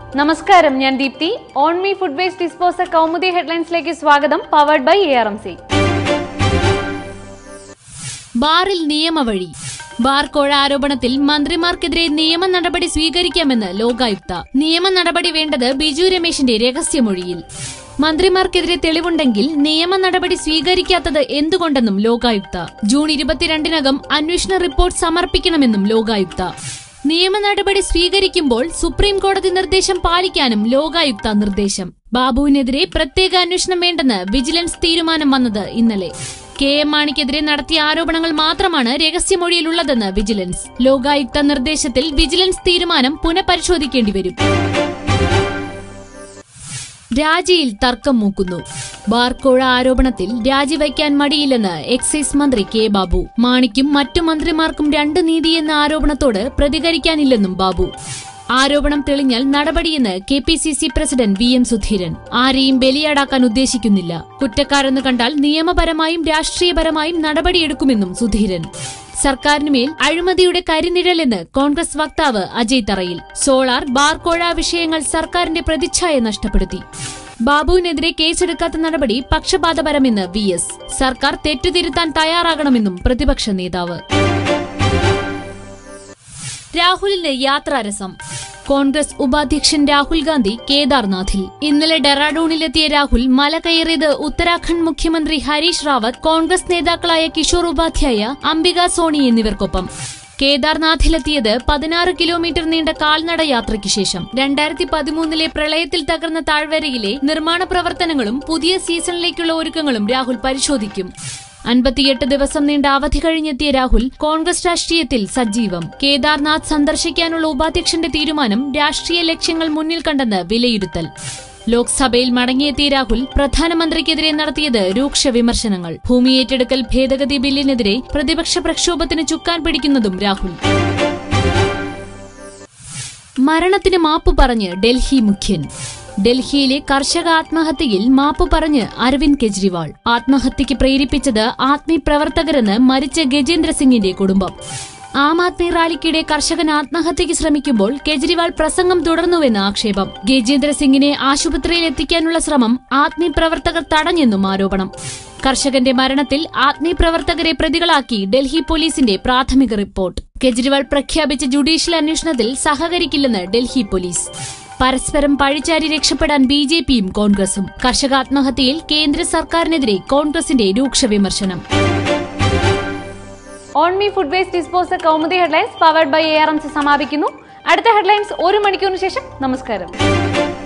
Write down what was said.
നമസ്കാരം ഞാൻ Deepthi on me food waste disposal Kaumudi ഹെഡ്ലൈൻസിലേക്ക് സ്വാഗതം powered by A R M C ബാറിൽ നിയമവഴി ബാർ കോഴ ആരോപണത്തിൽ മന്ത്രിമാർക്കെതിരെ നിയമ നടപടി സ്വീകരിക്കാമെന്ന് ലോകായുക്ത നിയമ നടപടി വേണ്ടത് ബിജു രമേശിന്റെ രഹസ്യമൊഴിയിൽ മന്ത്രിമാർക്കെതിരെ തെളിവുണ്ടെങ്കിൽ നിയമ നടപടി സ്വീകരിക്കാത്തത് എന്തുകൊണ്ടെന്നും ലോകായുക്ത ജൂൺ ഇരുപത്തിരണ്ടിനകം അന്വേഷണ റിപ്പോർട്ട് സമർപ്പിക്കണമെന്നും ലോകായുക്ത നിയമ നടപടി സ്വീകരിക്കുമ്പോൾ സുപ്രീം കോടതി നിർദ്ദേശം പാലിക്കാനും ലോകായുക്ത നിർദ്ദേശം ബാബുവിനെതിരെ പ്രത്യേക അന്വേഷണം വേണ്ടെന്ന് വിജിലൻസ് തീരുമാനം വന്നത് ഇന്നലെ കെ എം മാണിക്കെതിരെ നടത്തിയ ആരോപണങ്ങൾ മാത്രമാണ് രഹസ്യമൊഴിയിലുള്ളതെന്ന് വിജിലൻസ് ലോകായുക്ത നിർദ്ദേശത്തിൽ വിജിലൻസ് തീരുമാനം പുനഃപരിശോധിക്കേണ്ടി വരും രാജിയിൽ തർക്കം മൂക്കുന്നു ബാർക്കോഴ ആരോപണത്തിൽ രാജിവയ്ക്കാൻ മടിയില്ലെന്ന് എക്സൈസ് മന്ത്രി കെ ബാബു മാണിക്കും മറ്റു മന്ത്രിമാർക്കും രണ്ട് നീതി എന്ന ആരോപണത്തോട് പ്രതികരിക്കാനില്ലെന്നും ബാബു ആരോപണം തെളിഞ്ഞാൽ നടപടിയെന്ന് K P C C president V M Sudheeran ആരെയും ബലിയാടാക്കാൻ ഉദ്ദേശിക്കുന്നില്ല കുറ്റക്കാരെന്ന് കണ്ടാൽ നിയമപരമായും രാഷ്ട്രീയപരമായും നടപടിയെടുക്കുമെന്നും സുധീരൻ സർക്കാരിനുമേൽ അഴിമതിയുടെ കരിനിഴലെന്ന് കോൺഗ്രസ് വക്താവ് അജയ് തറയിൽ സോളാർ ബാർക്കോഴ വിഷയങ്ങൾ സർക്കാരിന്റെ പ്രതിച്ഛായ നഷ്ടപ്പെടുത്തി ബാബുവിനെതിരെ കേസെടുക്കാത്ത നടപടി പക്ഷപാതപരമെന്ന് വി എസ് സർക്കാർ തെറ്റുതിരുത്താൻ തയ്യാറാകണമെന്നും പ്രതിപക്ഷ നേതാവ് രാഹുലിന് യാത്രാരസം കോൺഗ്രസ് ഉപാധ്യക്ഷൻ രാഹുൽ ഗാന്ധി കേദാർനാഥിൽ ഇന്നലെ ഡെറാഡൂണിലെത്തിയ രാഹുൽ മല കയറിയത് ഉത്തരാഖണ്ഡ് മുഖ്യമന്ത്രി ഹരീഷ് റാവത്ത് കോൺഗ്രസ് നേതാക്കളായ കിഷോർ ഉപാധ്യായ അംബിക സോണി എന്നിവർക്കൊപ്പം കേദാർനാഥിലെത്തിയത് പതിനാറ് കിലോമീറ്റർ നീണ്ട കാൽനട യാത്രയ്ക്ക് ശേഷം രണ്ടായിരത്തി പതിമൂന്നിലെ പ്രളയത്തിൽ തകർന്ന താഴ്വരയിലെ നിർമ്മാണ പ്രവർത്തനങ്ങളും പുതിയ സീസണിലേക്കുള്ള ഒരുക്കങ്ങളും രാഹുൽ പരിശോധിക്കും അൻപത്തിയെട്ട് ദിവസം നീണ്ട അവധി കഴിഞ്ഞെത്തിയ രാഹുൽ കോൺഗ്രസ് രാഷ്ട്രീയത്തിൽ സജീവം കേദാർനാഥ് സന്ദർശിക്കാനുള്ള ഉപാധ്യക്ഷന്റെ തീരുമാനം രാഷ്ട്രീയ ലക്ഷ്യങ്ങൾ മുന്നിൽ കണ്ടെന്ന് വിലയിരുത്തൽ ലോക്സഭയിൽ മടങ്ങിയെത്തിയ രാഹുൽ പ്രധാനമന്ത്രിക്കെതിരെ നടത്തിയത് രൂക്ഷ വിമർശനങ്ങൾ ഭൂമി ഏറ്റെടുക്കൽ ഭേദഗതി ബില്ലിനെതിരെ പ്രതിപക്ഷ പ്രക്ഷോഭത്തിന് ചുക്കാൻ പിടിക്കുന്നതും രാഹുൽ മരണത്തിന് മാപ്പ് പറഞ്ഞ് ഡൽഹി മുഖ്യൻ ഡൽഹിയിലെ കർഷക ആത്മഹത്യയിൽ മാപ്പ് പറഞ്ഞ് അരവിന്ദ് കെജ്രിവാൾ ആത്മഹത്യക്ക് പ്രേരിപ്പിച്ചത് ആത്മീ പ്രവർത്തകരെന്ന് മരിച്ച ഗജേന്ദ്ര സിംഗിന്റെ കുടുംബം ആം ആദ്മി റാലിക്കിടെ കർഷകൻ ആത്മഹത്യക്ക് ശ്രമിക്കുമ്പോൾ കെജ്രിവാൾ പ്രസംഗം തുടർന്നുവെന്ന് ആക്ഷേപം ഗജേന്ദ്ര സിംഗിനെ ആശുപത്രിയിൽ എത്തിക്കാനുള്ള ശ്രമം ആത്മീ പ്രവർത്തകർ തടഞ്ഞെന്നും ആരോപണം കർഷകന്റെ മരണത്തിൽ ആത്മീ പ്രവർത്തകരെ പ്രതികളാക്കി ഡൽഹി പോലീസിന്റെ പ്രാഥമിക റിപ്പോർട്ട് കെജ്രിവാൾ പ്രഖ്യാപിച്ച ജുഡീഷ്യൽ അന്വേഷണത്തിൽ സഹകരിക്കില്ലെന്ന് ഡൽഹി പോലീസ് പരസ്പരം പഴിച്ചാരി രക്ഷപ്പെടാൻ ബി ജെ പിയും കോൺഗ്രസും കർഷക ആത്മഹത്യയിൽ കേന്ദ്ര സർക്കാരിനെതിരെ കോൺഗ്രസിന്റെ രൂക്ഷ വിമർശനം on me food waste disposal Kaumudi headlines powered by A R M C സമാപിക്കുന്നു അടുത്ത ഹെഡ്ലൈൻസ് ഒരു മണിക്കൂറിന് ശേഷം നമസ്കാരം